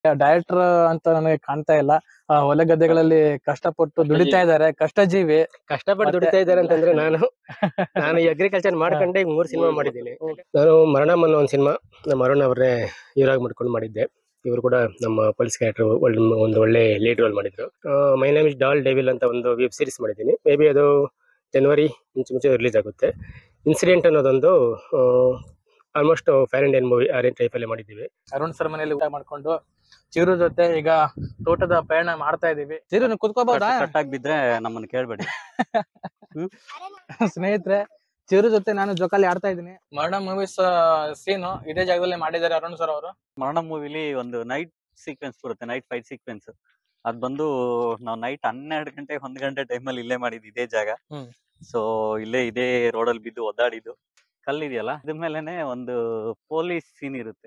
Director ಅಂತ ನನಗೆ ಕಾಣ್ತಾ ಇಲ್ಲ ಆ, ಹೊಲ ಗದ್ದೆಗಳಲ್ಲಿ ಕಷ್ಟಪಟ್ಟು ದುಡಿತಾ ಇದ್ದಾರೆ ಕಷ್ಟ ಜೀವಿ ಕಷ್ಟಪಟ್ಟು ಮತ್ತೆ- ದುಡಿತಾ ಇದ್ದಾರೆ ಅಂತಂದ್ರೆ ನಾನು ನಾನು ಈ ಅಗ್ರಿಕಲ್ಚರ್ ಮಾಡ್ಕೊಂಡೆ ಈಗ ಮೂರ್ ಸಿನಿಮಾ ಮಾಡಿದ್ದೀನಿ ನಾನು ಮರಣಂ ಅನ್ನೋ ಒಂದು ಸಿನಿಮಾ ನಮ್ಮ ಅರುಣ್ ಅವ್ರನ್ನೇ ಹೀರೋಗಿ ಮಾಡ್ಕೊಂಡು ಮಾಡಿದ್ದೆ ಇವರು ಕೂಡ ನಮ್ಮ ಪೊಲೀಸ್ ಕ್ಯಾರೆಕ್ಟರ್ ಒಂದು ಒಳ್ಳೆ ಲೀಡ್ ರೋಲ್ ಮಾಡಿದ್ರು my name is doll devil ಅಂತ ಒಂದು ವೆಬ್ ಸೀರೀಸ್ ಮಾಡಿದ್ದೀನಿ ಮೇ ಬಿ ಅದು ಜನವರಿ ಮುಂಚೆ ಮುಂಚೆ ರಿಲೀಸ್ ಆಗುತ್ತೆ ಇನ್ಸಿಡೆಂಟ್ ಅನ್ನೋದೊಂದು ಆಲ್ಮೋಸ್ಟ್ ಫ್ಯಾನ್ ಇಂಡಿಯನ್ ಮೂವಿ ಆ ಟೈಪಲ್ಲೇ ಮಾಡಿದ್ದೀವಿ ಅರುಣ್ ಸರ್ ಮನೇಲಿ ಊಟ ಮಾಡ್ಕೊಂಡು ಚಿರು ಜೊತೆ ಈಗ ತೋಟದ ಪ್ರಯಾಣ ಮಾಡ್ತಾ ಇದೀವಿ ಚಿರು ನೀವು ಕುತ್ಕೋಬಹುದಾ ಕಟ್ಟಾಗಿ ಬಿದ್ರೆ ನಮ್ಮನ್ನ ಕೇಳ್ಬೇಡಿ ಸ್ನೇಹಿತರೆ ಚಿರು ಜೊತೆ ನಾನು ಜೋಕಾಲಿ ಆಡ್ತಾ ಇದ್ದೀನಿ ಮರಣ ಮೂವೀಸ್ ಸೀನು ಇದೇ ಜಾಗದಲ್ಲಿ ಮಾಡಿದ್ದಾರೆ ಅರುಣ್ ಸರ್ ಅವರು ಮರಣ ಮೂವಿಲಿ ಒಂದು ನೈಟ್ ಸೀಕ್ವೆನ್ಸ್ ಬರುತ್ತೆ ನೈಟ್ ಫೈಟ್ ಸೀಕ್ವೆನ್ಸ್ ಅದ್ ಬಂದು ನಾವು ನೈಟ್ ಹನ್ನೆರಡು ಗಂಟೆ ಒಂದ್ ಗಂಟೆ ಟೈಮಲ್ಲಿ ಇಲ್ಲೇ ಮಾಡಿದ್ದು ಇದೇ ಜಾಗ ಹ್ಮ್. ಸೊ ಇಲ್ಲೇ ಇದೇ ರೋಡಲ್ಲಿ ಬಿದ್ದು ಒದ್ದಾಡಿದ್ದು ಕಲ್ಲಿದೆಯಲ್ಲ ಇದ್ರ ಮೇಲೆನೆ ಒಂದು ಪೊಲೀಸ್ ಸೀನ್ ಇರುತ್ತೆ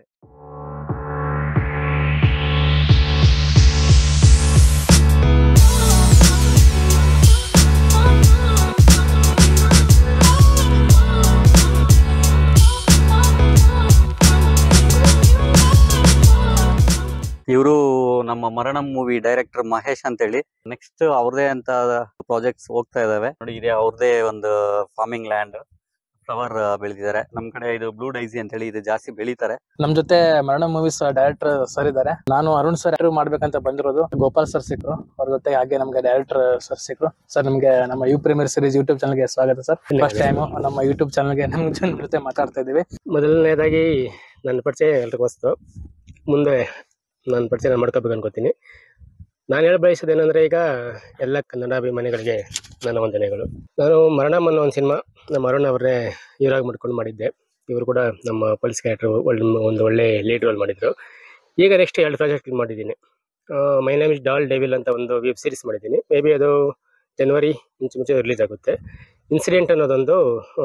ಇವರು ನಮ್ಮ ಮರಣ ಮೂವಿ ಡೈರೆಕ್ಟರ್ ಮಹೇಶ್ ಅಂತೇಳಿ ನೆಕ್ಸ್ಟ್ ಅವ್ರದೇ ಅಂತ ಪ್ರಾಜೆಕ್ಟ್ಸ್ ಹೋಗ್ತಾ ಇದಾವೆ ನೋಡಿ ಇದೆ ಅವ್ರದೇ ಒಂದು ಫಾರ್ಮಿಂಗ್ ಲ್ಯಾಂಡ್ ಫ್ಲವರ್ ಬೆಳೆದಿದ್ದಾರೆ ನಮ್ ಕಡೆ ಇದು ಬ್ಲೂ ಡೈಸಿ ಅಂತ ಹೇಳಿ ಇದು ಜಾಸ್ತಿ ಬೆಳಿತಾರೆ ನಮ್ ಜೊತೆ ಮರಣ ಮೂವೀಸ್ ಡೈರೆಕ್ಟರ್ ಸರ್ ಇದ್ದಾರೆ ನಾನು ಅರುಣ್ ಸರ್ ಯಾರು ಮಾಡ್ಬೇಕಂತ ಬಂದಿರೋದು ಗೋಪಾಲ್ ಸರ್ ಸಿಕ್ರು ಅವ್ರ ಜೊತೆ ಹಾಗೆ ನಮ್ಗೆ ಡೈರೆಕ್ಟರ್ ಸರ್ ಸಿಕ್ರು ಸರ್ ನಮ್ಗೆ ನಮ್ಮ ಯು ಪ್ರೀಮಿಯರ್ ಸೀರೀಸ್ ಯೂಟ್ಯೂಬ್ ಚಾನಲ್ಗೆ ಸ್ವಾಗತ ಸರ್ ಫಸ್ಟ್ ಟೈಮ್ ನಮ್ಮ ಯೂಟ್ಯೂಬ್ ಚಾನಲ್ಗೆ ನಮ್ ಜನ ಜೊತೆ ಮಾತಾಡ್ತಾ ಇದೀವಿ ಮೊದಲನೇದಾಗಿ ನನ್ನ ಪರಿಚಯ ಎಲ್ರಿಗೂ ಹೊಸ್ತು ಮುಂದೆ ನನ್ನ ಪರಿಚಯ ನಾನು ಮಾಡ್ಕೋಬೇಕು ಅನ್ಕೋತೀನಿ ನಾನು ಹೇಳ ಬಯಸೋದೇನೆಂದರೆ ಈಗ ಎಲ್ಲ ಕನ್ನಡಾಭಿಮಾನಿಗಳಿಗೆ ನನ್ನ ವಂದನೆಗಳು ನಾನು ಮರಣಂ ಅನ್ನೋ ಒಂದು ಸಿನಿಮಾ ನಮ್ಮ ಅರುಣ್ ಅವರನ್ನೇ ಹೀರೋಗಿ ಮಾಡ್ಕೊಂಡು ಮಾಡಿದ್ದೆ ಇವರು ಕೂಡ ನಮ್ಮ ಪೊಲೀಸ್ ಕ್ಯಾರೆಕ್ಟರ್ ಒಂದು ಒಳ್ಳೆ ಲೀಡ್ ರೋಲ್ ಮಾಡಿದ್ರು ಈಗ ನೆಕ್ಸ್ಟ್ ಎರಡು ಪ್ರಾಜೆಕ್ಟ್ ಮಾಡಿದ್ದೀನಿ my name is doll devil ಅಂತ ಒಂದು ವೆಬ್ ಸೀರೀಸ್ ಮಾಡಿದ್ದೀನಿ ಮೇ ಬಿ ಅದು ಜನವರಿ ಮುಂಚೆ ಮುಂಚೆ ರಿಲೀಸ್ ಆಗುತ್ತೆ ಇನ್ಸಿಡೆಂಟ್ ಅನ್ನೋದೊಂದು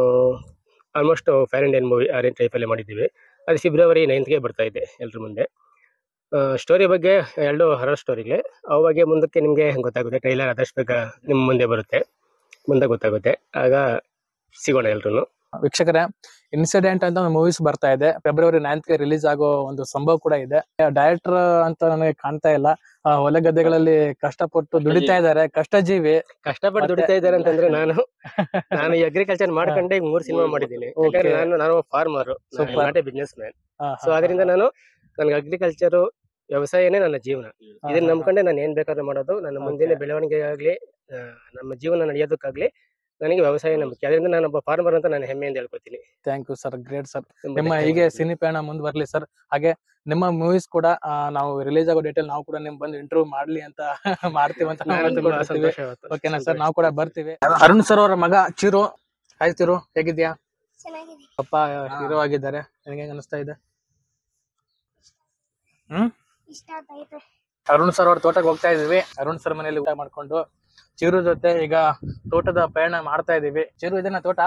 ಆಲ್ಮೋಸ್ಟ್ ಫ್ಯಾನ್ ಇಂಡಿಯನ್ ಮೂವಿ ಆ ಟೈಪಲ್ಲೇ ಮಾಡಿದ್ದೀವಿ ಅದು ಫೆಬ್ರವರಿ ನೈನ್ತ್ಗೆ ಬರ್ತಾ ಇದೆ ಎಲ್ರ ಮುಂದೆ ಸ್ಟೋರಿ ಬಗ್ಗೆ ಎರಡು ಹರರ್ ಸ್ಟೋರಿಗೆ ಅವಾಗೆ ಮುಂದಕ್ಕೆ ನಿಮಗೆ ಗೊತ್ತಾಗುತ್ತೆ ಟ್ರೈಲರ್ ಆದಷ್ಟು ಬೇಗ ನಿಮ್ಮ ಮುಂದೆ ಬರುತ್ತೆ ಮುಂದೆ ಗೊತ್ತಾಗುತ್ತೆ ಆಗ ಸಿಗೋಣ ಎಲ್ರು ವೀಕ್ಷಕರೇ ಇನ್ಸಿಡೆಂಟ್ ಅಂತ ಒಂದು ಮೂವೀಸ್ ಬರ್ತಾ ಇದೆ ಫೆಬ್ರವರಿ ಗೆ ರಿಲೀಸ್ ಆಗೋ ಒಂದು ಸಂಭವ ಕೂಡ ಇದೆ ಡೈರೆಕ್ಟರ್ ಅಂತ ನನಗೆ ಕಾಣ್ತಾ ಇಲ್ಲ ಆ, ಹೊಲ ಗದ್ದೆಗಳಲ್ಲಿ ಕಷ್ಟಪಟ್ಟು ದುಡಿತಾ ಇದ್ದಾರೆ ಕಷ್ಟ ಜೀವಿ ಕಷ್ಟಪಟ್ಟು ಮತ್ತೆ- ದುಡಿತಾ ಇದ್ದಾರೆ ಅಂತಂದ್ರೆ ನಾನು ನಾನು ಈ ಅಗ್ರಿಕಲ್ಚರ್ ಮಾಡ್ಕೊಂಡೆ ಈಗ ಮೂರು ಸಿನಿಮಾ ಮಾಡಿದ್ದೀನಿ ಯಾಕಂದ್ರೆ Okay. ನಾನು ನಾನು farmer Super. Not a businessman ಆ, ಸೊ ಅದರಿಂದ ನಾನು ನನಗೆ ಅಗ್ರಿಕಲ್ಚರ್ ವ್ಯವಸಾಯನೇ ನನ್ನ ಜೀವನ ಹಾ, ಇದನ್ನ ಹಾ, ನಂಬ್ಕೊಂಡೆ ನಾನು ಏನ್ ಬೇಕಾದ್ರೂ ಮಾಡೋದು ನನ್ನ ಮುಂದಿನ Okay. ಬೆಳವಣಿಗೆ ಆಗ್ಲಿ ಆ, ನಮ್ಮ ಜೀವನ ನಡೆಯೋದಕ್ಕಾಗ್ಲಿ ನನಗೆ ವ್ಯವಸಾಯ ನಂಬಿಕೆ ಅದರಿಂದ ನಾನು ಒಬ್ಬ ಫಾರ್ಮರ್ ಅಂತ ನಾನು ಹೆಮ್ಮೆಯಿಂದ ಹೇಳ್ಕೊತೀನಿ thank you sir great sir ತುಂಬಾ ನಿಮ್ಮ thank ಹೀಗೆ you. ಸಿನಿ ಪಯಣ ಮುಂದುವರ್ಲಿ ಸರ್ ಹಾಗೆ ನಿಮ್ಮ ಮೂವೀಸ್ ಕೂಡ ಆ, ನಾವು ರಿಲೀಸ್ ಆಗೋ ಡೇಟಲ್ಲಿ ನಾವು ಕೂಡ ನಿಮ್ ಬಂದು ಇಂಟರ್ವ್ಯೂ ಮಾಡ್ಲಿ ಅಂತ ಮಾಡ್ತೀವಿ ಅಂತ ನಾವು ನಾನು ತುಂಬಾ ಅಂದ್ಕೊಂಡಿರ್ತೀವಿ. ಸಂತೋಷ ಇವತ್ತು. ಓಕೆನಾ ಸರ್ ನಾವು ಕೂಡ ಬರ್ತೀವಿ ಅರುಣ್ ಸರ್ ಅವರ ಮಗ ಚಿರು ಹಾಯ್ ಚಿರು ಹೇಗಿದ್ಯಾ ಚೆನ್ನಾಗಿದೆ ಪಪ್ಪ ಹೀರೋ ಆಗಿದ್ದಾರೆ ನಿನಗೆ ಹೆಂಗ್ ಅನಿಸ್ತಾ ಇದೆ ಹ್ಮ್ ಇಷ್ಟ ಆಗ್ತೈತೆ ಅರುಣ್ ಸರ್ ಅವ್ರ ತೋಟಕ್ಕೆ ಹೋಗ್ತಾ ಇದೀವಿ ಅರುಣ್ ಸರ್ ಮನೇಲಿ ಊಟ ಮಾಡ್ಕೊಂಡು ಚಿರು ಜೊತೆ ಈಗ ತೋಟದ ಪ್ರಯಾಣ ಮಾಡ್ತಾ ಇದೀವಿ ಚಿರು ಇದನ್ನ ತೋಟ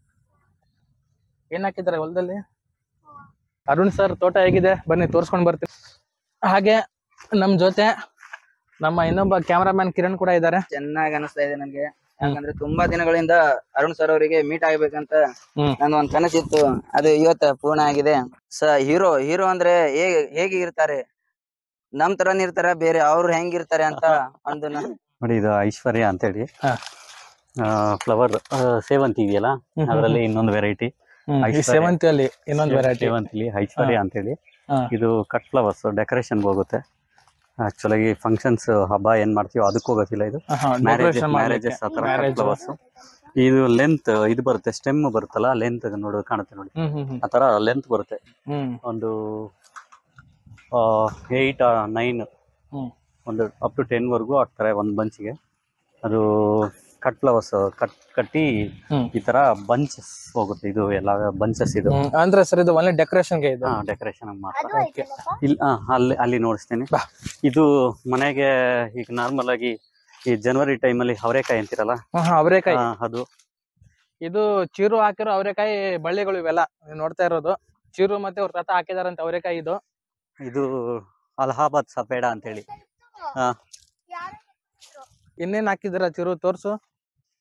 ಏನ್ ಹಾಕಿದ್ದಾರೆ ಹೊಲದಲ್ಲಿ ಅರುಣ್ ಸರ್ ತೋಟ ಹೇಗಿದೆ ಬನ್ನಿ ತೋರ್ಸ್ಕೊಂಡ್ ಬರ್ತೀವಿ ಹಾಗೆ ನಮ್ ಜೊತೆ ನಮ್ಮ ಇನ್ನೊಬ್ಬ ಕ್ಯಾಮರಾಮ್ಯಾನ್ ಕಿರಣ್ ಕೂಡ ಇದ್ದಾರೆ ಚೆನ್ನಾಗಿ ಅನಿಸ್ತಾ ಇದೆ ನನಗೆ ಯಾಕಂದ್ರೆ ತುಂಬಾ ದಿನಗಳಿಂದ ಅರುಣ್ ಸರ್ ಅವರಿಗೆ ಮೀಟ್ ಆಗ್ಬೇಕಂತ ಹ್ಮ್. ನನ್ನ ಒಂದ್ ಕನಸಿತ್ತು ಅದು ಇವತ್ತ ಪೂರ್ಣ ಆಗಿದೆ ಸ ಹೀರೋ ಹೀರೋ ಅಂದ್ರೆ ಹೇಗೆ ಹೇಗೆ ಇರ್ತಾರೆ ನಮ್ ತರನೇ ಇರ್ತಾರ ಬೇರೆ ಅವ್ರು ಹೆಂಗಿರ್ತಾರೆ ಅಂತ ಒಂದು ನ- ನೋಡಿ ಇದು ಐಶ್ವರ್ಯ ಅಂತೇಳಿ ಹಾ. ಫ್ಲವರ್ ಸೇವಂತಿ ಇದೆಯಲ್ಲ ಅದರಲ್ಲಿ ಇನ್ನೊಂದು ವೆರೈಟಿ ಹ್ಮ್, ಈ ಐಶ್ವರ್ಯ. ಸೇವಂತಿಯಲ್ಲಿ ಇನ್ನೊಂದು ವೆರೈಟಿ ಸೇವಂತಿಲಿ ಐಶ್ವರ್ಯ ಅಂತೇಳಿ ಹಾ. ಇದು ಕಟ್ ಫ್ಲವರ್ಸ್ ಡೆಕೋರೇಷನ್ ಹೋಗುತ್ತೆ ಆಕ್ಚುಲಾಗಿ ಫಂಕ್ಷನ್ಸ್ ಹಬ್ಬ ಏನ್ ಮಾಡ್ತೀವೋ ಅದಕ್ಕೂ ಹೋಗೋದಿಲ್ಲ ಇದು ಮ್ಯಾರೇಜ್ ಮ್ಯಾರೇಜಸ್ ಆ ತರ ಮ್ಯಾರೇಜ್ ಫ್ಲವರ್ಸ್ ಇದು ಲೆಂತ್ ಇದು ಬರುತ್ತೆ ಸ್ಟೆಮ್ ಬರುತ್ತಲ್ಲ ಲೆಂತ್ ನೋಡೋದು ಕಾಣುತ್ತೆ ನೋಡಿ ಹ್ಮ್ ಹ್ಮ್ ಹ್ಮ್ ಆ ತರ ಲೆಂತ್ ಬರುತ್ತೆ ಹ್ಮ್ ಒಂದು ಏಯ್ಟ್ ನೈನ್ ಹ್ಮ್ ಒಂದು ಅಪ್ ಟು ಟೆನ್ ವರ್ಗು ಆಗ್ತಾರೆ ಒಂದು ಬಂಚಿಗೆ ಅದು ಕಟ್ ಫ್ಲವರ್ಸ್ ಕಟ್ ಕಟ್ಟಿ ಹ್ಮ್. ಈ ತರ ಬಂಚಸ್ ಹೋಗುತ್ತೆ ಇದು ಎಲ್ಲ ಬಂಚಸ್ ಇದು ಹ್ಮ್. ಅಂದ್ರೆ ಸರ್ ಇದು ಒಳ್ಳೆ ಡೆಕೋರೇಷನ್ಗೆ ಇದು ಡೆಕೋರೇಷನ್ ಅದು ಮಾಡ್ತಾರೆ ಐತಲ್ಲಪ್ಪ ಇಲ್ಲಿ ಆ, ಅಲ್ಲಿ ಅಲ್ಲಿ ನೋಡಿಸ್ತೀನಿ ಬಾ. ಇದು ಮನೆಗೆ ಈಗ ನಾರ್ಮಲ್ ಆಗಿ ಈ ಜನವರಿ ಟೈಮಲ್ಲಿ ಅವರೆಕಾಯಿ ಅಂತಿರಲ್ಲ ಹ್ಮ್, ಹ್ಮ್, ಅವರೆಕಾಯಿ ಆ, ಅದು ಇದು ಚಿರು ಹಾಕಿರೋ ಅವರೆಕಾಯಿ ಬಳ್ಳಿಗಳು ಇವೆಲ್ಲ ನೀವು ನೋಡ್ತಾ ಇರೋದು ಚಿರು ಮತ್ತೆ ಅವ್ರ ತಾತ ಹಾಕಿದಾರಂತ ಅವರೆಕಾಯಿ ಇದು ಇದು ಅಲಹಾಬಾದ್ ಸಫೇಡ ಅಂತೇಳಿ ಹಾ. ಯಾರು ಇನ್ನೇನ್ ಹಾಕಿದಿರ ಚಿರು ತೋರ್ಸು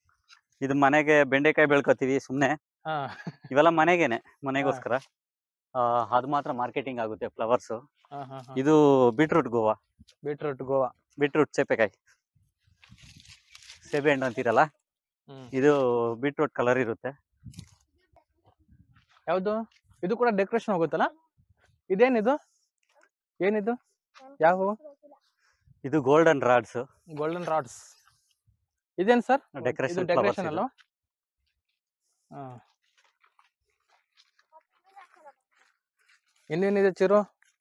ಇದು ಮನೆಗೆ ಬೆಂಡೆಕಾಯಿ ಬೆಳ್ಕೊತೀವಿ ಸುಮ್ನೆ ಹಾ ಇವೆಲ್ಲ ಮನೆಗೇನೆ ಮನೆಗೋಸ್ಕರ ಅದು ಮಾತ್ರ ಮಾರ್ಕೆಟಿಂಗ್ ಆಗುತ್ತೆ ಫ್ಲವರ್ಸ್ ಹಾ ಹಾ ಹಾ ಇದು beetroot guava beetroot guava beetroot ಸೇಪೆಕಾಯಿ ಸೇಬೆ ಹಣ್ಣು ಅಂತೀರಲ್ಲ ಹ್ಮ್ ಇದು ಬೀಟ್ರೂಟ್ ಕಲರ್ ಇರುತ್ತೆ ಯಾವ್ದು ಇದು ಕೂಡ ಡೆಕೋರೇಷನ್ ಹೋಗುತ್ತಲ್ಲ ಇದೇನಿದು ಏನಿದು ಯಾವ ಹೂವು ಇದು ಗೋಲ್ಡನ್ ರಾಡ್ಸ್ ಗೋಲ್ಡನ್ ರಾಡ್ಸ್ ಇದೇನ್ ಸರ್ Decoration ಇದು flowers ಡೆಕೋರೇಷನ್ ಇದು. ಅಲ್ವಾ ಹಾ ಇನ್ನೇನಿದೆ ಚಿರು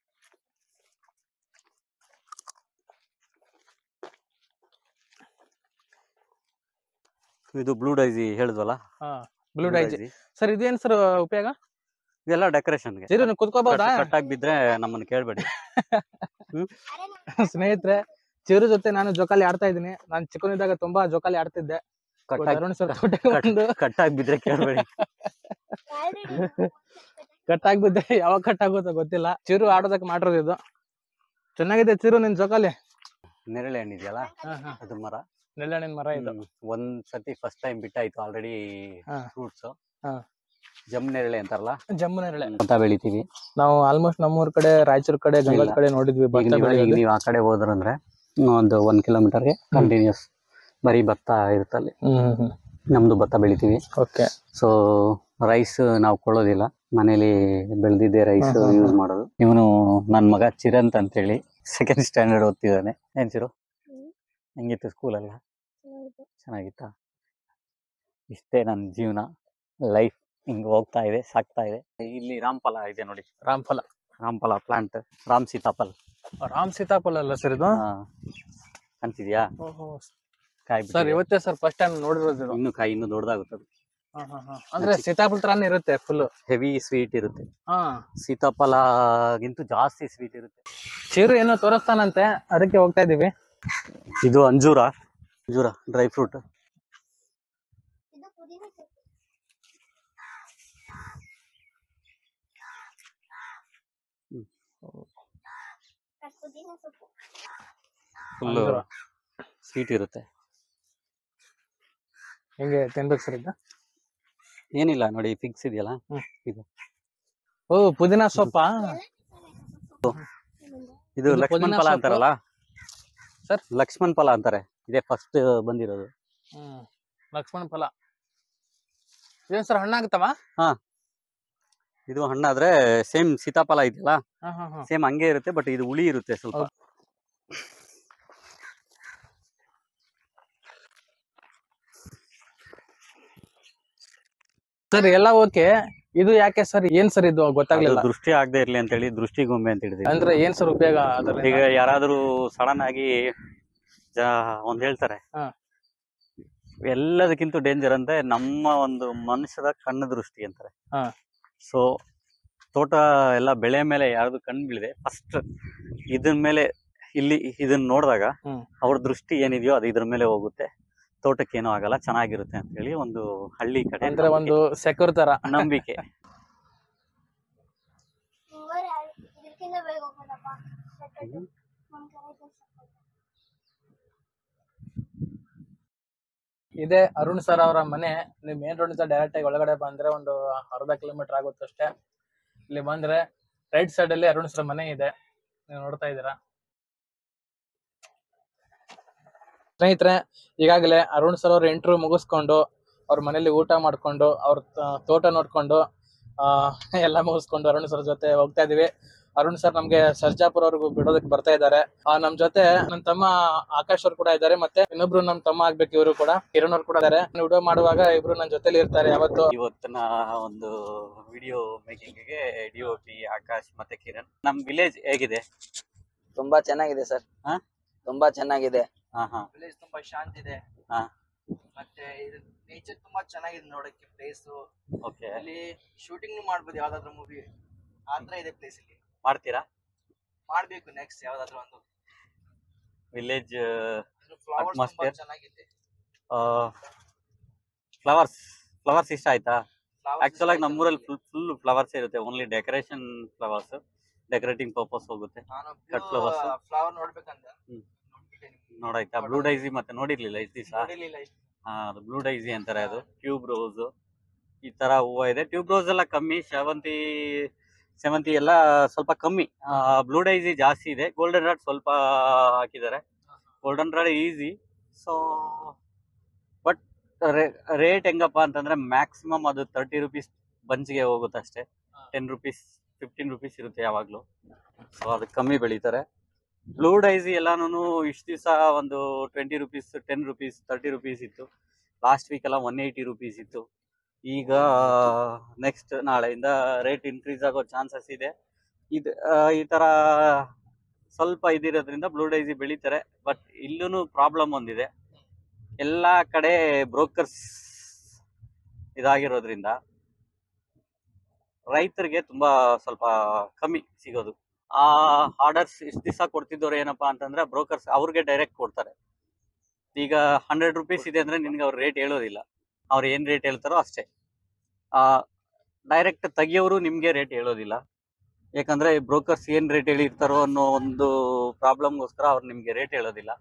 ಇದು ಬ್ಲೂ ಡೈಸಿ ಹೇಳಿದ್ವಲ್ಲ ಹಾ ಬ್ಲೂ ಡೈಜಿ ಸರ್ ಇದೇನ್ ಸರ್ ಉಪಯೋಗ ಇದೆಲ್ಲ ಡೆಕೋರೇಷನ್ಗೆ ಚಿರು ನೀವು ಕುತ್ಕೋಬಹುದಾ ಕಟ್ ಆಗಿ ಬಿದ್ರೆ ನಮ್ಮನ್ನ ಕೇಳ್ಬೇಡಿ ಸ್ನೇಹಿತರೆ ಚಿರು ಜೊತೆ ನಾನು ಜೋಕಾಲಿ ಆಡ್ತಾ ಇದ್ದೀನಿ ನಾನು ಚಿಕ್ಕನಿದ್ದಾಗ ತುಂಬಾ ಜೋಕಾಲಿ ಆಡ್ತಿದ್ದೆ ಕಟ್ ಇವತ್ತು ಆಗಿ ಅರುಣ್ ಸರ್ ತೋಟಕ್ಕೆ ಬಂದು ಕಟ್ ಆಗಿ ಬಿದ್ರೆ ಕೇಳ್ಬೇಡಿ ಕಟ್ ಆಗ್ಬಿದ್ದೆ ಯಾವಾಗ ಕಟ್ ಆಗುತ್ತೋ ಗೊತ್ತಿಲ್ಲ ಚಿರು ಆಡೋದಕ್ಕೆ ಮಾಡಿರೋದು ಇದು ಚೆನ್ನಾಗಿದೆ ಚಿರು ನಿನ್ ಜೋಕಾಲಿ ನೆರಳೆ ಹಣ್ಣಿದೆಯಲ್ಲ ಹಾ ಹಾ ಅದು ಮರ ನೆಲ್ಲಣ್ಣಿನ ಮರ ಇದು ಹ್ಮ್. ಒಂದ್ ಸತಿ ಫಸ್ಟ್ ಟೈಮ್ ಬಿಟ್ಟಾಯ್ತು ಆಲ್ರೆಡಿ ಹಾ. ಫ್ರೂಟ್ಸ್ ಹಾ. ಜಮ್ ನೆರಳೆ ಅಂತಾರಲ್ಲ ಜಮ್ಮು ನೆರಳೆ ಭತ್ತ ಬೆಳಿತೀವಿ ನಾವು ಆಲ್ಮೋಸ್ಟ್ ನಮ್ಮೂರ್ ಕಡೆ ರಾಯಚೂರ್ ಕಡೆ ಗಂಗದ ಇಲ್ಲ. ಕಡೆ ನೋಡಿದ್ವಿ ಈಗ ಭತ್ತ ನೀವು ಈಗ ಬೆಳೆಯೋದು ನೀವು ಆ ಕಡೆ ಹೋದ್ರಂದ್ರೆ ಒಂದು ಒಂದ್ ಕಿಲೋಮೀಟರ್ಗೆ ಕಂಟಿನ್ಯೂಸ್ ಬರೀ ಭತ್ತ ಇರುತ್ತೆ ಅಲ್ಲಿ ಹ್ಮ್ ಹ್ಮ್ ಹ್ಮ್ ನಮ್ದು ಭತ್ತ ಬೆಳಿತೀವಿ ಓಕೆ ಸೊ ರೈಸ್ ನಾವು ಕೊಳ್ಳೋದಿಲ್ಲ ಮನೇಲಿ ಬೆಳೆದಿದ್ದೆ ರೈಸ್ ಹ್ಮ್, ಹ್ಮ್, ಯೂಸ್ ಹ್ಮ್. ಮಾಡೋದು ಇವನು ನನ್ನ ಮಗ ಚಿರಂತ್ ಅಂತೇಳಿ ಸೆಕೆಂಡ್ ಸ್ಟ್ಯಾಂಡರ್ಡ್ ಓದ್ತಿದ್ದಾನೆ ಏನ್ ಚಿರು ಹೆಂಗಿತ್ತು ಸ್ಕೂಲೆಲ್ಲ ಚೆನ್ನಾಗಿತ್ತಾ ಇಷ್ಟೇ ನನ್ನ ಜೀವನ ಲೈಫ್ ಹಿಂಗ್ ಹೋಗ್ತಾ ಇದೆ ಸಾಕ್ತಾ ಇದೆ ಇಲ್ಲಿ ರಾಮ್ಫಲ ಇದೆ ನೋಡಿ ರಾಮ್ಫಲ ರಾಮ್ಫಲ ಪ್ಲಾಂಟ್ ರಾಮ್ ಸೀತಾಫಲ್ ರಾಮ್ ಸೀತಾಫಲ ಅಲ್ಲ ಸರ್ ಇದು ಹಾ. ಕಾಣ್ತಿದ್ಯಾ ಕಾಯಿ ಸರ್ ಬಿಟ್ಟಿದೆ. ಇವತ್ತೇ ಸರ್ ಫಸ್ಟ್ ಟೈಮ್ ನೋಡಿರೋದು ಇದು ಇನ್ನು ಕಾಯಿ ಇನ್ನು ದೊಡ್ಡದಾಗುತ್ತದೆ ಹಾ, ಹಾ, ಹಾ. ಅಂದ್ರೆ ಸೀತಾಫಲ ತರಾನೇ ಇರುತ್ತೆ ಫುಲ್ ಹೆವಿ ಸ್ವೀಟ್ ಇರುತ್ತೆ ಹಾ ಸೀತಾಫಲಗಿಂತ ಜಾಸ್ತಿ ಸ್ವೀಟ್ ಇರುತ್ತೆ ಚಿರು ಏನೋ ತೋರಿಸ್ತಾನಂತೆ ಅದಕ್ಕೆ ಹೋಗ್ತಾ ಇದೀವಿ ಇದು ಅಂಜೂರ ಅಂಜೂರ ಡ್ರೈ ಫ್ರೂಟ್ ಇದು ಪುದೀನ ಸೊಪ್ಪು ಅದು ಪುದೀನ ಸೊಪ್ಪು ಫುಲ್ ಅಂಜೂರ. ಸ್ವೀಟ್ ಇರುತ್ತೆ ಹೆಂಗೆ ತಿನ್ಬೇಕು ಸರ್ ಇದು ಏನಿಲ್ಲ ನೋಡಿ ಫಿಕ್ಸ್ ಇದೆಯಲ್ಲ ಹ್ಮ್. ಇದು ಓ ಪುದೀನ ಸೊಪ್ಪ ಇದು ಇದು ಲಕ್ಷ್ಮಣ್ ಪುದೀನ ಫಲ ಸೊಪ್ಪು. ಅಂತಾರಲ್ಲ ಸರ್? ಲಕ್ಷ್ಮಣ್ ಫಲ ಅಂತಾರೆ ಇದೇ ಫಸ್ಟ್ ಬಂದಿರೋದು ಹ್ಮ್ ಲಕ್ಷ್ಮಣ ಫಲ ಏನ್ ಸರ್ ಹಣ್ಣಾಗ್ತಾವ ಇದು ಹಣ್ಣಾದ್ರೆ ಸೇಮ್ ಸೀತಾಫಲ ಇದೆಯಲ್ಲ ಹಾ ಹಾ ಹಾ ಸೇಮ್ ಹಂಗೆ ಇರುತ್ತೆ ಬಟ್ ಇದು ಹುಳಿ ಇರುತ್ತೆ ಸ್ವಲ್ಪ ಹೌದು. ಸರ್ ಎಲ್ಲ ಓಕೆ ಇದು ಯಾಕೆ ಸರ್ ಏನ್ ಸರ್ ಇದು ಅದು ಗೊತ್ತಾಗ್ಲಿಲ್ಲ ದೃಷ್ಟಿ ಆಗದೆ ಇರ್ಲಿ ಅಂತ ಹೇಳಿ ದೃಷ್ಟಿ ಗೊಂಬೆ ಅಂತ ಹೇಳಿದ್ವಿ ಅಂದ್ರೆ ಏನ್ ಸರ್ ಉಪಯೋಗ ಅದರಿಂದ ಈಗ ಯಾರಾದ್ರೂ ಸಡನ್ ಆಗಿ ಜ ಒಂದ್ ಹೇಳ್ತಾರೆ ಹಾ. ಎಲ್ಲದಕ್ಕಿಂತ ಡೇಂಜರ್ ಅಂದ್ರೆ ನಮ್ಮ ಒಂದು ಮನುಷ್ಯದ ಕಣ್ಣು ದೃಷ್ಟಿ ಅಂತಾರೆ ಹಾ. ಸೊ ತೋಟ ಎಲ್ಲ ಬೆಳೆ ಮೇಲೆ ಯಾರ್ದು ಕಣ್ಣು ಬೀಳಿದೆ ಫಸ್ಟ್ ಇದ್ರ ಮೇಲೆ ಇಲ್ಲಿ ಇದನ್ನ ನೋಡಿದಾಗ ಹ್ಮ್. ಅವ್ರ ದೃಷ್ಟಿ ಏನಿದೆಯೋ ಅದು ಇದ್ರ ಮೇಲೆ ಹೋಗುತ್ತೆ ತೋಟಕ್ಕೆ ಏನೂ ಆಗಲ್ಲ ಚೆನ್ನಾಗಿರುತ್ತೆ ಅಂತ ಹೇಳಿ ಒಂದು ಹಳ್ಳಿ ಕಡೆ ಅಂದ್ರೆ ಒಂದು ಸೆಕ್ಯೂರ್ ತರ ನಂಬಿಕೆ ಮೂವರು ಇದಕ್ಕಿಂತ ಬೇಗ ಹೋಗೋದಪ್ಪ ನಮ್ ಕಡೆ ಕೆಲ್ಸ ಇದೆ ಅರುಣ್ ಸರ್ ಅವರ ಮನೆ ನೀವು ಮೇನ್ ರೋಡ್ ಇಂದ ಡೈರೆಕ್ಟ್ ಆಗಿ ಒಳಗಡೆ ಬಂದ್ರೆ ಒಂದು ಅರ್ಧ ಕಿಲೋಮೀಟರ್ ಆಗುತ್ತೆ ಅಷ್ಟೇ ಇಲ್ಲಿ ಬಂದ್ರೆ ರೈಟ್ ಸೈಡ್ ಅಲ್ಲಿ ಅರುಣ್ ಸರ್ ಮನೆ ಇದೆ ನೀವು ನೋಡ್ತಾ ಇದ್ದೀರಾ ಸ್ನೇಹಿತರೆ ಈಗಾಗಲೇ ಅರುಣ್ ಸರ್ ಅವ್ರ ಇಂಟರ್ವ್ಯೂ ಮುಗಿಸ್ಕೊಂಡು ಅವ್ರ ಮನೇಲಿ ಊಟ ಮಾಡ್ಕೊಂಡು ಅವ್ರ ತ- ತೋಟ ನೋಡ್ಕೊಂಡು ಆ ಎಲ್ಲ ಮುಗಿಸ್ಕೊಂಡು ಅರುಣ್ ಸರ್ ಜೊತೆ ಹೋಗ್ತಾ ಇದೀವಿ ಅರುಣ್ ಸರ್ ನಮ್ಗೆ ಸರ್ಜಾಪುರ ಅವ್ರಿಗೂ ಬಿಡೋದಕ್ಕೆ ಬರ್ತಾ ಇದ್ದಾರೆ ಆ ನಮ್ ಜೊತೆ ನನ್ನ ತಮ್ಮ ಆಕಾಶ್ ಅವ್ರು ಕೂಡ ಇದ್ದಾರೆ ಮತ್ತೆ ಇನ್ನೊಬ್ರು ನಮ್ ತಮ್ಮ ಆಗ್ಬೇಕು ಇವರು ಕೂಡ ಕಿರಣ್ ಅವ್ರು ಕೂಡ ಇದ್ದಾರೆ ವಿಡಿಯೋ ಮಾಡುವಾಗ ಇಬ್ರು ನನ್ನ ಜೊತೆಲಿ ಇರ್ತಾರೆ ಯಾವತ್ತು ಇವತ್ತಿನ ಒಂದು ವಿಡಿಯೋ ಮೇಕಿಂಗ್ ಗೆ ಡಿ ಒ ಪಿ ಆಕಾಶ್ ಮತ್ತೆ ಕಿರಣ್ ನಮ್ ವಿಲೇಜ್ ಹೇಗಿದೆ ತುಂಬಾ ಚೆನ್ನಾಗಿದೆ ಸರ್ ಹಾ? ತುಂಬಾ ಚೆನ್ನಾಗಿದೆ ಹಾ ಹಾ ವಿಲೇಜ್ ತುಂಬಾ ಶಾಂತ ಇದೆ ಹಾ. ಮತ್ತೆ ಇದು ನೇಚರ್ ತುಂಬಾ ಚೆನ್ನಾಗಿದೆ ನೋಡಕ್ಕೆ ಪ್ಲೇಸ್ ಓಕೆ ಅಲ್ಲಿ ಶೂಟಿಂಗ್ ಮಾಡ್ಬೋದು ಯಾವ್ದಾದ್ರು ಮೂವಿ ಆತರ ಇದೆ ಪ್ಲೇಸ್ ಇಲ್ಲಿ ಮಾಡ್ತೀರಾ ಮಾಡ್ಬೇಕು ನೆಕ್ಸ್ಟ್ ಯಾವ್ದಾದ್ರು ಒಂದು ವಿಲೇಜ್ ಫ್ಲವರ್ಸ್ ತುಂಬಾ Atmosphere. ಚೆನ್ನಾಗಿದೆ ಫ್ಲವರ್ಸ್ ಫ್ಲವರ್ಸ್ ಇಷ್ಟ ಆಯ್ತಾ Flowers ಆಕ್ಚುಲ್ ಆಗಿ ಇಷ್ಟ ಆಯ್ತು ನಮ್ಮೂರಲ್ಲಿ ನನಗೆ. ಫುಲ್ ಫುಲ್ ಫ್ಲವರ್ಸ್ ಇರುತ್ತೆ only decoration flowers decorating purpose ಹೋಗುತ್ತೆ ನಾನು cut flowers. ಫ್ಲವರ್ ನೋಡ್ಬೇಕಂತ ಹ್ಮ್. ನೋಡ್ಬಿಟ್ಟೆ ನಿಮ್ಗೆ. ನೋಡಾಯ್ತಾ ಬ್ಲೂ ಡೈಸಿ ಮತ್ತೆ ನೋಡಿರ್ಲಿಲ್ಲ ಇಷ್ಟು ದಿವಸ ನೋಡಿರ್ಲಿಲ್ಲ ಇಷ್ಟು. ಅದು ಬ್ಲೂ ಡೈಸಿ ಅಂತಾರೆ ಅದು ಟ್ಯೂಬ್ ರೋಸ್ ಈ ತರ ಹೂವ ಇದೆ ಟ್ಯೂಬ್ ರೋಸ್ ಎಲ್ಲ ಕಮ್ಮಿ ಶಾವಂತಿ ಸೇವಂತಿ ಎಲ್ಲ ಸ್ವಲ್ಪ ಕಮ್ಮಿ ಬ್ಲೂ ಡೈಸಿ ಜಾಸ್ತಿ ಇದೆ ಗೋಲ್ಡನ್ ರಾಡ್ ಸ್ವಲ್ಪ ಹಾಕಿದ್ದಾರೆ golden rod easy so but rate ಹೆಂಗಪ್ಪ ಅಂತಂದ್ರೆ ಮ್ಯಾಕ್ಸಿಮಮ್ ಅದು ತರ್ಟಿ ರುಪೀಸ್ ಬಂಚ್ಗೆ ಹೋಗುತ್ತೆ ಅಷ್ಟೇ ಟೆನ್ ರುಪೀಸ್ ಫಿಫ್ಟೀನ್ ರುಪೀಸ್ ಇರುತ್ತೆ ಯಾವಾಗಲೂ ಸೊ ಅದಕ್ಕೆ ಕಮ್ಮಿ ಬೆಳೀತಾರೆ ಬ್ಲೂ ಡೈಸಿ ಎಲ್ಲಾನು ಇಷ್ಟು ದಿವಸ ಒಂದು twenty rupees ten rupees thirty rupees ಇತ್ತು ಲಾಸ್ಟ್ ವೀಕ್ ಎಲ್ಲ ಒನ್ ಏಯ್ಟಿ ರುಪೀಸ್ ಇತ್ತು ಈಗ ನೆಕ್ಸ್ಟ್ ನಾಳೆಯಿಂದ ರೇಟ್ ಇನ್ಕ್ರೀಸ್ ಆಗೋ ಚಾನ್ಸಸ್ ಇದೆ ಇದು ಆ, ಈ ತರ ಸ್ವಲ್ಪ ಇದಿರೋದ್ರಿಂದ ಬ್ಲೂ ಡೈಸಿ ಬೆಳೀತಾರೆ ಬಟ್ ಇಲ್ಲೂ ಪ್ರಾಬ್ಲಮ್ ಒಂದಿದೆ ಎಲ್ಲ ಕಡೆ ಬ್ರೋಕರ್ಸ್ ಇದಾಗಿರೋದ್ರಿಂದ ರೈತರಿಗೆ ತುಂಬಾ ಸ್ವಲ್ಪ ಕಮ್ಮಿ ಸಿಗೋದು ಆ ಆರ್ಡರ್ಸ್ ಇಷ್ಟು ದಿವಸ ಕೊಡ್ತಿದ್ದವ್ರು ಏನಪ್ಪಾ ಅಂತಂದ್ರೆ ಬ್ರೋಕರ್ಸ್ ಅವ್ರಿಗೆ ಡೈರೆಕ್ಟ್ ಕೊಡ್ತಾರೆ ಈಗ ಹಂಡ್ರೆಡ್ ರುಪೀಸ್ ಇದೆ ಅಂದ್ರೆ ನಿನ್ಗೆ ಅವ್ರು ರೇಟ್ ಹೇಳೋದಿಲ್ಲ ಅವ್ರು ಏನ್ ರೇಟ್ ಹೇಳ್ತಾರೋ ಅಷ್ಟೇ ಆ ಡೈರೆಕ್ಟ್ ತೆಗಿಯೋರು ನಿಮ್ಗೆ ರೇಟ್ ಹೇಳೋದಿಲ್ಲ ಯಾಕಂದ್ರೆ ಬ್ರೋಕರ್ಸ್ ಏನ್ ರೇಟ್ ಹೇಳಿರ್ತಾರೋ ಅನ್ನೋ ಒಂದು ಪ್ರಾಬ್ಲಮ್ಗೋಸ್ಕರ ಅವ್ರು ನಿಮ್ಗೆ ರೇಟ್ ಹೇಳೋದಿಲ್ಲ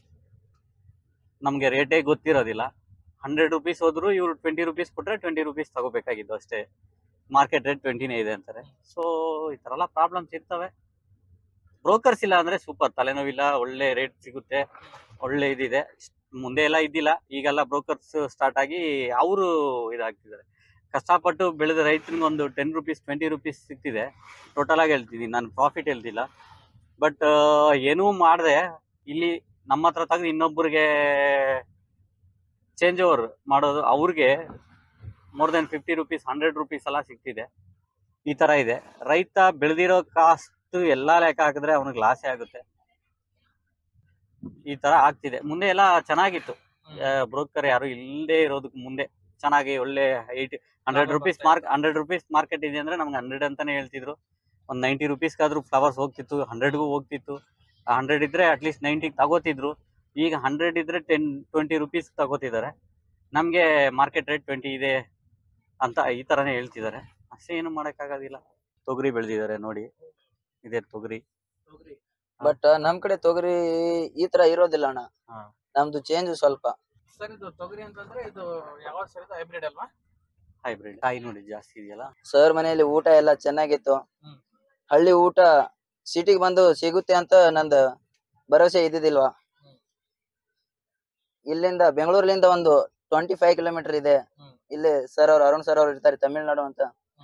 ನಮ್ಗೆ ರೇಟೇ ಗೊತ್ತಿರೋದಿಲ್ಲ ಹಂಡ್ರೆಡ್ ರುಪೀಸ್ ಹೋದ್ರು ಇವ್ರು ಟ್ವೆಂಟಿ ರುಪೀಸ್ ಕೊಟ್ರೆ ಟ್ವೆಂಟಿ ರುಪೀಸ್ ತಗೋಬೇಕಾಗಿದ್ದು ಅಷ್ಟೇ ಮಾರ್ಕೆಟ್ ರೇಟ್ ಟ್ವೆಂಟಿನೇ ಇದೆ ಅಂತಾರೆ ಸೊ ಈ ತರ ಎಲ್ಲ ಪ್ರಾಬ್ಲಮ್ಸ್ ಇರ್ತವೆ ಬ್ರೋಕರ್ಸ್ ಇಲ್ಲ ಅಂದ್ರೆ ಸೂಪರ್ ತಲೆನೋವಿಲ್ಲ ಒಳ್ಳೆ ರೇಟ್ ಸಿಗುತ್ತೆ ಒಳ್ಳೆ ಇದಿದೆ ಮುಂದೆ ಎಲ್ಲ ಇದ್ದಿಲ್ಲ ಈಗೆಲ್ಲ ಬ್ರೋಕರ್ಸ್ ಸ್ಟಾರ್ಟ್ ಆಗಿ ಅವರು ಇದಾಗ್ತಿದ್ದಾರೆ ಕಷ್ಟಪಟ್ಟು ಬೆಳೆದ ರೈತನಿಗೆ ಒಂದು ಟೆನ್ ರುಪೀಸ್ ಟ್ವೆಂಟಿ ರುಪೀಸ್ ಸಿಗ್ತಿದೆ ಟೋಟಲ್ ಆಗಿ ಹೇಳ್ತಿದ್ದೀನಿ ನಾನು ಪ್ರಾಫಿಟ್ ಹೇಳ್ತಿಲ್ಲ ಬಟ್ ಏನೂ ಮಾಡದೆ ಇಲ್ಲಿ ನಮ್ಮ ಹತ್ರ ತೆಗೆದು ಇನ್ನೊಬ್ಬರಿಗೆ ಚೇಂಜ್ ಓವರ್ ಮಾಡೋದು ಅವ್ರಿಗೆ more than fifty rupees hundred rupees ಎಲ್ಲ ಸಿಗ್ತಿದೆ ಈ ತರ ಇದೆ ರೈತ ಬೆಳೆದಿರೋ ಕಾಸ್ಟ್ ಎಲ್ಲಾ ಲೆಕ್ಕ ಹಾಕಿದ್ರೆ ಅವನಿಗೆ ಲಾಸೇ ಆಗುತ್ತೆ ಈ ತರ ಆಗ್ತಿದೆ ಮುಂದೆ ಎಲ್ಲ ಚೆನ್ನಾಗಿತ್ತು ಬ್ರೋಕರ್ ಯಾರು ಇಲ್ಲದೆ ಇರೋದಕ್ಕೆ ಮುಂದೆ ಚೆನ್ನಾಗಿ ಒಳ್ಳೆ ಏಯ್ಟಿ ಹಂಡ್ರೆಡ್ ಲಾಭ ರುಪೀಸ್ ಬರ್ತಾ ಮಾರ್ಕ್ ಹಂಡ್ರೆಡ್ ರುಪೀಸ್ ಮಾರ್ಕೆಟ್ ಇದೆ ಅಂದ್ರೆ ನಮ್ಗೆ ಹಂಡ್ರೆಡ್ ಅಂತಾನೆ ಹೇಳ್ತಿದ್ರು ಒಂದು ನೈಂಟಿ ರುಪೀಸ್ಗಾದ್ರೂ ಫ್ಲವರ್ಸ್ ಹೋಗ್ತಿತ್ತು ಹಂಡ್ರೆಡ್ಗೂ ಹೋಗ್ತಿತ್ತು ಹಂಡ್ರೆಡ್ ಇದ್ರೆ ಅಟ್ಲೀಸ್ಟ್ ನೈಂಟಿಗೆ ತಗೋತಿದ್ರು ಈಗ ಹಂಡ್ರೆಡ್ ಇದ್ರೆ ಟೆನ್ ಟ್ವೆಂಟಿ ರುಪೀಸ್ ತಗೋತಿದ್ದಾರೆ ನಮಗೆ ಮಾರ್ಕೆಟ್ ರೇಟ್ ಟ್ವೆಂಟಿ ಇದೆ ಅಂತ ಈ ತರನೇ ಹೇಳ್ತಿದ್ದಾರೆ ಅಷ್ಟೇ ಏನು ಮಾಡೋಕ್ಕಾಗೋದಿಲ್ಲ ತೊಗರಿ ಬೆಳೆದಿದ್ದಾರೆ ನೋಡಿ ಇದೆ ತೊಗರಿ ಬಟ್ ನಮ್ ಕಡೆ ತೊಗರಿ ಈ ತರ ಇರೋದಿಲ್ಲ ಅಣ್ಣ ಹಾ. ನಮ್ದು ಚೇಂಜ್ ಸ್ವಲ್ಪ ಸರ್ ಇದು ತೊಗರಿ ಅಂತಂದ್ರೆ ಇದು ಯಾವ ಸರ್ ಇದು ಹೈಬ್ರಿಡ್ ಅಲ್ವಾ ಹೈಬ್ರಿಡ್ ಕಾಯಿ ನೋಡಿ ಜಾಸ್ತಿ ಇದೆಯಲ್ಲ ಸರ್ ಮನೆಯಲ್ಲಿ ಊಟ ಎಲ್ಲ ಚೆನ್ನಾಗಿತ್ತು ಹ್ಮ್. ಹಳ್ಳಿ ಊಟ ಸಿಟಿಗೆ ಬಂದು ಸಿಗುತ್ತೆ ಅಂತ ನಂದು ಭರವಸೆ ಇದ್ದಿದ್ದಿಲ್ವಾ ಹ್ಮ್. ಇಲ್ಲಿಂದ ಬೆಂಗಳೂರಿನಿಂದ ಒಂದು ಟ್ವೆಂಟಿ ಫೈವ್ ಕಿಲೋಮೀಟರ್ ಇದೆ ಹ್ಮ್. ಇಲ್ಲಿ ಸರ್ ಅವ್ರು ಅರುಣ್ ಸರ್ ಅವ್ರು ಇರ್ತಾರೆ ತಮಿಳ್ನಾಡು ಅಂತ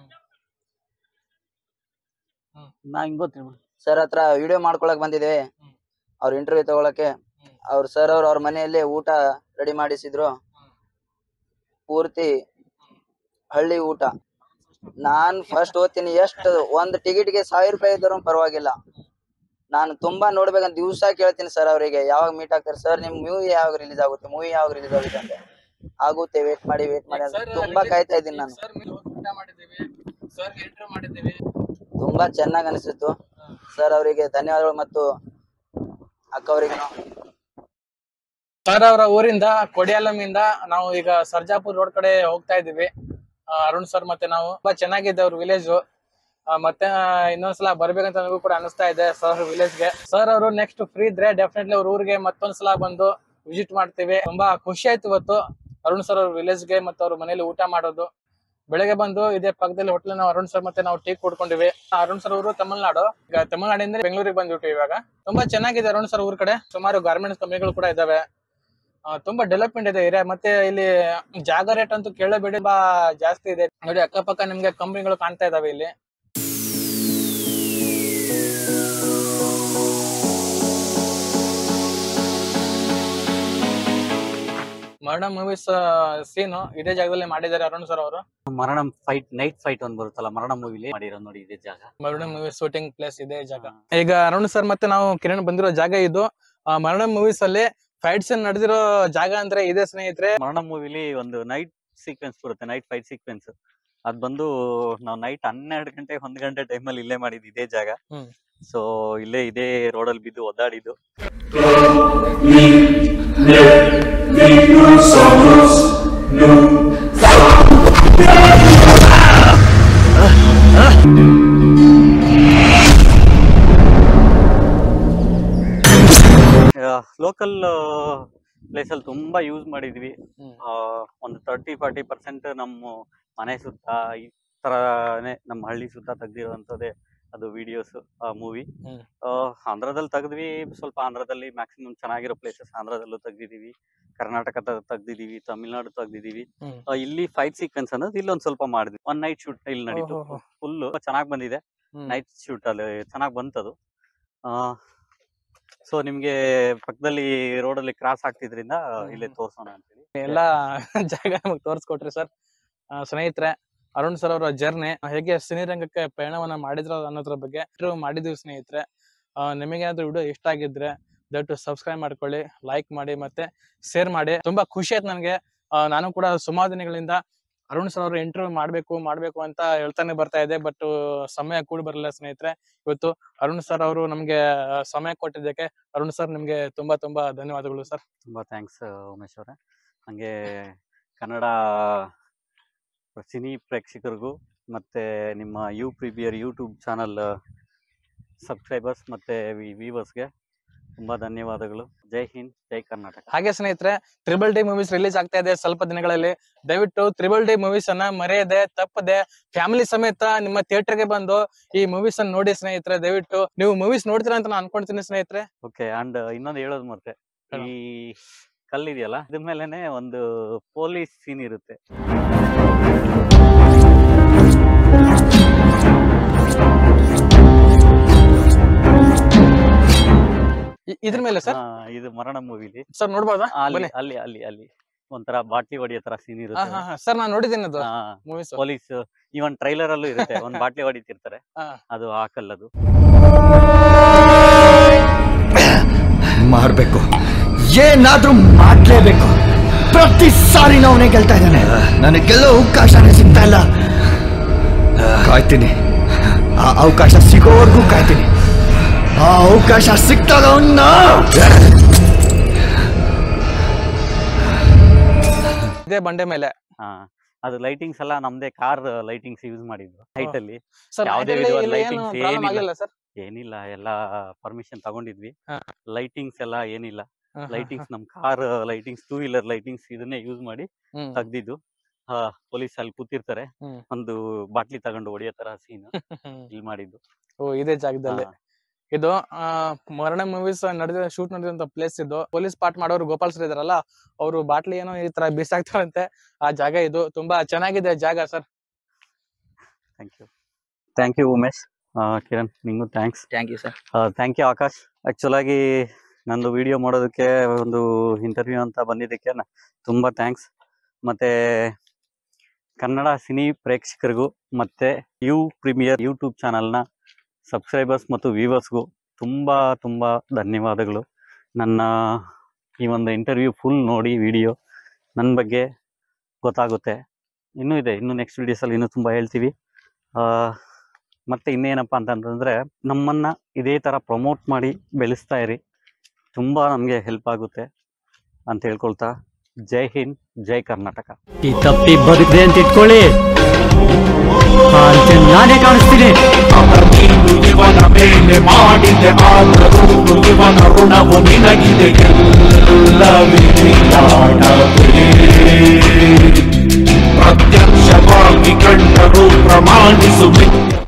ನಾ ಹಿಂಗ್ ಗೊತ್ತಿಲ್ಲ ಸರ್ ಹತ್ರ ವಿಡಿಯೋ ಮಾಡ್ಕೊಳಕ್ ಬಂದಿದ್ದೇವೆ ಹ್ಮ್. ಅವ್ರ ಇಂಟರ್ವ್ಯೂ ತಗೊಳಕ್ಕೆ ಹ್ಮ್. ಅವ್ರ ಸರ್ ಅವ್ರು ಅವ್ರ ಮನೆಯಲ್ಲೇ ಊಟ ರೆಡಿ ಮಾಡಿಸಿದ್ರು ಪೂರ್ತಿ ಹಳ್ಳಿ ಊಟ ನಾನ್ ಫಸ್ಟ್ ಓದ್ತೀನಿ ಎಷ್ಟು ಒಂದ್ ಟಿಕೆಟ್ ಗೆ ಸಾವಿರ ರೂಪಾಯಿ ಇದ್ರು ಪರವಾಗಿಲ್ಲ ನಾನು ತುಂಬಾ ನೋಡ್ಬೇಕಂತ ದಿವಸ ಕೇಳ್ತೀನಿ ಸರ್ ಅವರಿಗೆ ಯಾವಾಗ ಮೀಟ್ ಆಗ್ತಾರೆ ಸರ್ ನಿಮ್ ಮೂವಿ ಯಾವಾಗ ರಿಲೀಸ್ ಆಗುತ್ತೆ ಮೂವಿ ಯಾವಾಗ ರಿಲೀಸ್ ಆಗುತ್ತೆ ಅಂತ ಆಗುತ್ತೆ ವೇಟ್ ಮಾಡಿ ವೇಟ್ ಮಾಡಿ ಅಂತ ತುಂಬಾ ಕಾಯ್ತಾ ಇದ್ದೀನಿ ನಾನು ಸರ್ ಮೇಲೆ ಹೋಗಿ ಊಟ ಮಾಡಿದ್ದೀವಿ ಸರ್ ಇಂಟರ್ವ್ಯೂ ಮಾಡಿದ್ದೀವಿ ತುಂಬಾ ಚೆನ್ನಾಗ್ ಅನಿಸಿತ್ತು ಸರ್ ಅವರಿಗೆ ಧನ್ಯವಾದಗಳು ಮತ್ತು ಅಕ್ಕ ಅವರಿಗೆ ಸರ್ ಅವರ ಊರಿಂದ ಕೊಡಿಯಾಲಮಿಂದ ನಾವು ಈಗ ಸರ್ಜಾಪುರ್ ರೋಡ್ ಕಡೆ ಹೋಗ್ತಾ ಇದೀವಿ ಆ, ಅರುಣ್ ಸರ್ ಮತ್ತೆ ನಾವು ತುಂಬಾ ಚೆನ್ನಾಗಿದೆ ಅವ್ರ ವಿಲೇಜ್ ಮತ್ತೆ ಆ, ಇನ್ನೊಂದ್ಸಲ ಬರ್ಬೇಕಂತ ನನಗೂ ಕೂಡ ಅನಿಸ್ತಾ ಇದೆ ಸರ್ ವಿಲೇಜ್ಗೆ ಸರ್ ಅವರು ನೆಕ್ಸ್ಟ್ ಫ್ರೀ ಇದ್ರೆ ಡೆಫಿನೆಟ್ಲಿ ಅವ್ರ ಊರಿಗೆ ಮತ್ತೊಂದ್ಸಲ ಬಂದು ವಿಸಿಟ್ ಮಾಡ್ತೀವಿ ತುಂಬಾ ಖುಷಿ ಆಯ್ತು ಇವತ್ತು ಅರುಣ್ ಸರ್ ಅವ್ರ ವಿಲೇಜ್ಗೆ ಮತ್ತೆ ಅವ್ರ ಮನೇಲಿ ಊಟ ಮಾಡೋದು ಬೆಳಗ್ಗೆ ಬಂದು ಇದೇ ಪಕ್ಕದಲ್ಲಿ ಹೋಟ್ಲ್ ನಾವು ಅರುಣ್ ಸರ್ ಮತ್ತೆ ನಾವು ಟೀ ಕುಡ್ಕೊಂಡಿವಿ ಅರುಣ್ ಸರ್ ಅವರು ತಮಿಳ್ನಾಡು ಈಗ ತಮಿಳ್ನಾಡಿಂದ ಬೆಂಗಳೂರಿಗೆ ಬಂದ್ಬಿಟ್ಟು ಇವಾಗ ತುಂಬಾ ಚೆನ್ನಾಗಿದೆ ಅರುಣ್ ಸರ್ ಊರ್ ಕಡೆ ಸುಮಾರು ಗಾರ್ಮೆಂಟ್ಸ್ ಕಂಪನಿಗಳು ಕೂಡ ಇದಾವೆ ಆ, ತುಂಬಾ ಡೆವಲಪ್ಮೆಂಟ್ ಇದೆ ಏರಿಯಾ ಮತ್ತೆ ಇಲ್ಲಿ ಜಾಗ ರೇಟ್ ಅಂತೂ ಕೇಳಬೇಡಿ ಬಾ ಜಾಸ್ತಿ ಇದೆ ನೋಡಿ ಅಕ್ಕಪಕ್ಕ ನಿಮ್ಗೆ ಕಂಪನಿಗಳು ಕಾಣ್ತಾ ಇದಾವೆ ಇಲ್ಲಿ ಮರ್ಡ ಮೂವೀಸ್ ಸೀನು ಇದೇ ಜಾಗದಲ್ಲಿ ಮಾಡಿದ್ದಾರೆ ಅರುಣ್ ಸರ್ ಅವರು ಮರಣ ಫೈಟ್ ನೈಟ್ ಫೈಟ್ ಒಂದ್ ಬರುತ್ತಲ್ಲ ಮರಣ ಮೂವಿಲಿ ಮಾಡಿರೋ ನೋಡಿ ಇದೇ ಜಾಗ ಮರಣ ಮೂವಿ ಶೂಟಿಂಗ್ ಪ್ಲೇಸ್ ಇದೆ ಜಾಗ ಈಗ ಅರುಣ್ ಸರ್ ಮತ್ತೆ ನಾವು ಕಿರಣ್ ಬಂದಿರೋ ಜಾಗ ಇದು ಆ, ಮರಣ ಮೂವೀಸ್ ಅಲ್ಲಿ ಫೈಟ್ ಸೀನ್ ನಡೆದಿರೋ ಜಾಗ ಅಂದ್ರೆ ಇದೆ ಸ್ನೇಹಿತರೆ ಮರಣ ಮೂವಿಲಿ ಒಂದು ನೈಟ್ ಸೀಕ್ವೆನ್ಸ್ ಬರುತ್ತೆ ನೈಟ್ ಫೈಟ್ ಸೀಕ್ವೆನ್ಸ್ ಅದ್ ಬಂದು ನಾವು ನೈಟ್ ಹನ್ನೆರಡು ಗಂಟೆ ಒಂದ್ ಗಂಟೆ ಟೈಮಲ್ಲಿ ಇಲ್ಲೇ ಮಾಡಿದ್ದು ಇದೇ ಜಾಗ ಹ್ಮ್. ಸೊ ಇಲ್ಲೇ ಇದೇ ರೋಡಲ್ಲಿ ಬಿದ್ದು ಒದ್ದಾಡಿದ್ದು ಲೋಕಲ್ ಪ್ಲೇಸಲ್ಲಿ ತುಂಬಾ ಯೂಸ್ ಮಾಡಿದ್ವಿ ಹ್ಮ್. ಆ, ಒಂದು ತರ್ಟಿ ಫಾರ್ಟಿ ಪರ್ಸೆಂಟ್ ನಮ್ಮ ಮನೆ ಸುತ್ತ ಈ ತರನೇ ನಮ್ಮ ಹಳ್ಳಿ ಸುತ್ತ ತೆಗ್ದಿರೋಂಥದ್ದೇ ಅದು ವಿಡಿಯೋಸ್ ಆ ಮೂವಿ ಹ್ಮ್. ಆಂಧ್ರದಲ್ಲಿ ತೆಗ್ದ್ವಿ ಸ್ವಲ್ಪ ಆಂಧ್ರದಲ್ಲಿ ಮ್ಯಾಕ್ಸಿಮಮ್ ಚೆನ್ನಾಗಿರೋ ಪ್ಲೇಸಸ್ ಆಂಧ್ರದಲ್ಲೂ ತೆಗ್ದಿದೀವಿ ಕರ್ನಾಟಕ ತೆಗ್ದಿದೀವಿ ತಮಿಳ್ನಾಡು ತೆಗ್ದಿದೀವಿ ಹ್ಮ್. ಆ, ಇಲ್ಲಿ ಫೈಟ್ ಸೀಕ್ವೆನ್ಸ್ ಅನ್ನೋದು ಇಲ್ಲೊಂದ್ ಸ್ವಲ್ಪ ಮಾಡಿದ್ವಿ ಒನ್ ನೈಟ್ ಶೂಟ್ ಇಲ್ಲಿ ನಡೀತು ಓಹೋ. ಫುಲ್ ಚೆನ್ನಾಗಿ ಬಂದಿದೆ ಹ್ಮ್. ನೈಟ್ ಶೂಟ್ ಅಲ್ಲಿ ಚೆನ್ನಾಗಿ ಬಂತದು ಸೊ ನಿಮ್ಗೆ ಪಕ್ಕದಲ್ಲಿ ರೋಡಲ್ಲಿ ಕ್ರಾಸ್ ಆಗ್ತಿದ್ರಿಂದ ಇಲ್ಲೇ ತೋರ್ಸೋಣ ಅಂತೇಳಿ ಎಲ್ಲಾ ಜಾಗ ನಮಗೆ ತೋರಿಸ್ಕೊಟ್ರಿ ಸರ್ ಸ್ನೇಹಿತರೆ ಅರುಣ್ ಸರ್ ಅವರ ಜರ್ನಿ ಹೇಗೆ ಸಿನಿರಂಗಕ್ಕೆ ಪಯಣವನ್ನ ಮಾಡಿದ್ರ ಅನ್ನೋದ್ರ ಬಗ್ಗೆ interview ಮಾಡಿದೀವಿ ಸ್ನೇಹಿತರೆ ಆ, ನಿಮಗೇನಾದ್ರೂ ವಿಡಿಯೋ ಇಷ್ಟ ಆಗಿದ್ರೆ ದಯವಿಟ್ಟು ಸಬ್ಸ್ಕ್ರೈಬ್ ಮಾಡ್ಕೊಳ್ಳಿ ಲೈಕ್ ಮಾಡಿ ಮತ್ತೆ ಶೇರ್ ಮಾಡಿ ತುಂಬಾ ಖುಷಿ ಆಯ್ತು ನನಗೆ ನಾನು ಕೂಡ ಸುಮಾರು ದಿನಗಳಿಂದ ಅರುಣ್ ಸರ್ ಅವ್ರ ಇಂಟರ್ವ್ಯೂ ಮಾಡ್ಬೇಕು ಮಾಡ್ಬೇಕು ಅಂತ ಹೇಳ್ತಾನೆ ಬರ್ತಾ ಇದೆ ಬಟ್ ಸಮಯ ಕೂಡಿ ಬರಲಿಲ್ಲ ಸ್ನೇಹಿತರೆ ಇವತ್ತು ಅರುಣ್ ಸರ್ ಅವರು ನಮ್ಗೆ ಆ, ಸಮಯ ಕೊಟ್ಟಿದ್ದಕ್ಕೆ ಅರುಣ್ ಸರ್ ನಿಮ್ಗೆ ತುಂಬಾ ತುಂಬಾ ಧನ್ಯವಾದಗಳು ಸರ್ ತುಂಬಾ ಥ್ಯಾಂಕ್ಸ್ ಉಮೇಶ್ ಅವರೇ ಹಂಗೆ ಕನ್ನಡ ಸಿನಿ ಪ್ರೇಕ್ಷಕರಿಗೂ ಮತ್ತೆ ನಿಮ್ಮ U premiere YouTube channel subscribers ಮತ್ತೆ ವ್ಯೂವರ್ಸ್ಗೆ ತುಂಬಾ ಧನ್ಯವಾದಗಳು ಜೈ ಹಿಂದ್ ಜೈ ಕರ್ನಾಟಕ ಹಾಗೆ ಸ್ನೇಹಿತರೆ ತ್ರಿಬಲ್ ಡಿ ಮೂವೀಸ್ ರಿಲೀಸ್ ಆಗ್ತಾ ಇದೆ ಸ್ವಲ್ಪ ದಿನಗಳಲ್ಲಿ ದಯವಿಟ್ಟು ತ್ರಿಬಲ್ ಡಿ ಮೂವೀಸ್ ಅನ್ನ ಮರೆಯದೆ ತಪ್ಪದೆ ಫ್ಯಾಮಿಲಿ ಸಮೇತ ನಿಮ್ಮ ಥಿಯೇಟರ್ ಗೆ ಬಂದು ಈ ಮೂವೀಸ್ ಅನ್ನ ನೋಡಿ ಸ್ನೇಹಿತರೆ ದಯವಿಟ್ಟು ನೀವು ಮೂವೀಸ್ ನೋಡ್ತೀರಾ ಅಂತ ನಾನು ಅನ್ಕೊಂತೀನಿ ಸ್ನೇಹಿತರೆ ಓಕೆ ಅಂಡ್ ಇನ್ನೊಂದು ಹೇಳೋದು ಮತ್ತೆ ಹೇಳು. ಈ ಕಲ್ಲಿದೆಯಲ್ಲ ಇದ್ರ ಮೇಲೆನೆ ಒಂದು ಪೊಲೀಸ್ ಸೀನ್ ಇರುತ್ತೆ ಇ- ಇದ್ರ ಮೇಲೆ ಸರ್ ಹಾ, ಇದು ಮರಣ ಮೂವಿಲಿ ಸರ್ ನೋಡ್ಬೋದಾ ಅಲ್ಲಿ ಬನ್ನಿ ಅಲ್ಲಿ ಅಲ್ಲಿ ಅಲ್ಲಿ ಒಂಥರ ಬಾಟ್ಲಿ ಹೊಡಿಯೋ ತರ ಸೀನ್ ಹಾ ಇರುತ್ತೆ ಹಾ ಹಾ ಸರ್ ನಾನು ನೋಡಿದ್ದೀನಿ ಅದು ಹಾ, ಮೂವೀಸ್ ಪೊಲೀಸ್ ಇವನ್ ಟ್ರೈಲರ್ ಅಲ್ಲೂ ಇರುತ್ತೆ ಒಂದ್ ಬಾಟ್ಲಿ ಹೊಡಿತಿರ್ತಾರೆ ಹಾ. ಅದು ಆ ಕಲ್ಲದು ಮಾಡ್ಬೇಕು ಏನಾದ್ರೂ ಮಾಡ್ಲೇಬೇಕು ಪ್ರತಿ ಸಾರಿ ಅವನೇ ಗೆಲ್ತಾ ಇದ್ದಾನೆ ನನಗೆ ಗೆಲ್ಲೋ ಅವಕಾಶನೇ ಸಿಗ್ತಾ ಇಲ್ಲ ಕಾಯ್ತೀನಿ ಆ ಅವಕಾಶ ಸಿಗೋವರೆಗೂ ಕಾಯ್ತೀನಿ ಆ ಅವಕಾಶ ಸಿಕ್ತಾಗ ಅವನ್ನ ಇದೇ ಬಂಡೆ ಮೇಲೆ ಹಾ ಅದು ಲೈಟಿಂಗ್ಸ್ ಎಲ್ಲ ನಮ್ದೇ ಕಾರ್ ಲೈಟಿಂಗ್ಸ್ ಯೂಸ್ ಮಾಡಿದ್ರು ಹೈಟ್ ಅಲ್ಲಿ ಸರ್ ಯಾವ್ದೇ ಇಲ್ಲಿ- ವಿಧವಾದ ಇಲ್ಲಿ ಏನು lightings ಪ್ರಾಬ್ಲಮ್ ಏನಿಲ್ಲ. ಆಗಿಲ್ಲ ಸರ್ ಏನಿಲ್ಲ ಎಲ್ಲ ಪರ್ಮಿಷನ್ ತಗೊಂಡಿದ್ವಿ ಹಾ. ಲೈಟಿಂಗ್ಸ್ ಎಲ್ಲ ಏನಿಲ್ಲ ಹಾ, ಹಾ, ಲೈಟಿಂಗ್ಸ್ ನಮ್ car lightings two wheeler lightings ಇದನ್ನೇ ಯೂಸ್ ಮಾಡಿ ಹ್ಮ್. ತೆಗ್ದಿದ್ದು ಪೊಲೀಸ್ ಅಲ್ಲಿ ಕೂತಿರ್ತಾರೆ ಹ್ಮ್. ಒಂದು ಬಾಟ್ಲಿ ತಗೊಂಡು ಹೊಡಿಯೋ ತರ ಸೀನ್ ಹ್ಮ್. ಇಲ್ಲಿ ಮಾಡಿದ್ದು ಓ ಇದೇ ಜಾಗದಲ್ಲಿ ಹಾ. ಇದು ಆ, ಮರಣ ಮೂವೀಸ್ ನಡೆದ ಶೂಟ್ ನಡೆದಂತ ಪ್ಲೇಸ್ ಇದು ಪೊಲೀಸ್ ಪಾರ್ಟ್ ಮಾಡೋರು ಗೋಪಾಲ್ ಸರ್ ಇದಾರಲ್ಲ ಅವರು ಬಾಟ್ಲಿ ಏನೋ ಈ ತರ ಬಿಸಾಕ್ತಾರಂತೆ ಆ ಜಾಗ ಇದು ತುಂಬಾ ಚೆನ್ನಾಗಿದೆ ಜಾಗ sir thank you thank you Umesh ಆ, ಕಿರಣ್ ನಿಂಗೂ thanks thank you sir thank you Akash actual ಆಗಿ ನಂದು ವಿಡಿಯೋ ಮಾಡೋದಕ್ಕೆ ಒಂದು ಇಂಟರ್ವ್ಯೂ ಅಂತ ಬಂದಿದ್ದಕ್ಕೆ ನ- ತುಂಬಾ ಥ್ಯಾಂಕ್ಸ್ ಮತ್ತೆ ಕನ್ನಡ ಸಿನಿ ಪ್ರೇಕ್ಷಕರಿಗೂ ಮತ್ತೆ ಯು ಪ್ರೀಮಿಯರ್ ಯೂಟ್ಯೂಬ್ ಚಾನಲ್ನ ಸಬ್ಸ್ಕ್ರೈಬರ್ಸ್ ಮತ್ತು ವ್ಯೂವರ್ಸ್ಗೂ ತುಂಬಾ ತುಂಬಾ ಧನ್ಯವಾದಗಳು ನನ್ನ ಈ ಒಂದು ಇಂಟರ್ವ್ಯೂ ಫುಲ್ ನೋಡಿ ವಿಡಿಯೋ ನನ್ನ ಬಗ್ಗೆ ಗೊತ್ತಾಗುತ್ತೆ ಇನ್ನೂ ಇದೆ ಇನ್ನು ನೆಕ್ಸ್ಟ್ ವಿಡಿಯೋಸಲ್ಲಿ ಇನ್ನೂ ತುಂಬ ಹೇಳ್ತೀವಿ ಆ, ಮತ್ತೆ ಇನ್ನೇನಪ್ಪ ಅಂತಂತಂದ್ರೆ ನಮ್ಮನ್ನ ಇದೇ ತರ ಪ್ರಮೋಟ್ ಮಾಡಿ ಬೆಳೆಸ್ತಾ ಇರಿ ತುಂಬಾ ನಮಗೆ ಹೆಲ್ಪ್ ಆಗುತ್ತೆ ಅಂತ ಹೇಳ್ಕೊಳ್ತಾ ಜೈ ಹಿಂದ್ ಜೈ ಕರ್ನಾಟಕ ಈ ತಪ್ಪಿ ಬದುಕಿದೆ ಅಂತ ಇಟ್ಕೊಳ್ಳಿ ಅಂತೆ ನಾನೇ ಕಾಣಿಸ್ತೀನಿ ನೀನು ಇವನ ಮೇಲೆ ಮಾಡಿದೆ ಆದರೂ ಇವನ ಋಣವು ನಿನಗಿದೆ ಎಲ್ಲವೇ ನೀನಾಡವೇ. ಪ್ರತ್ಯಕ್ಷವಾಗಿ ಕಂಡರೂ ಪ್ರಮಾಣಿಸು ಮಿಥ್ಯ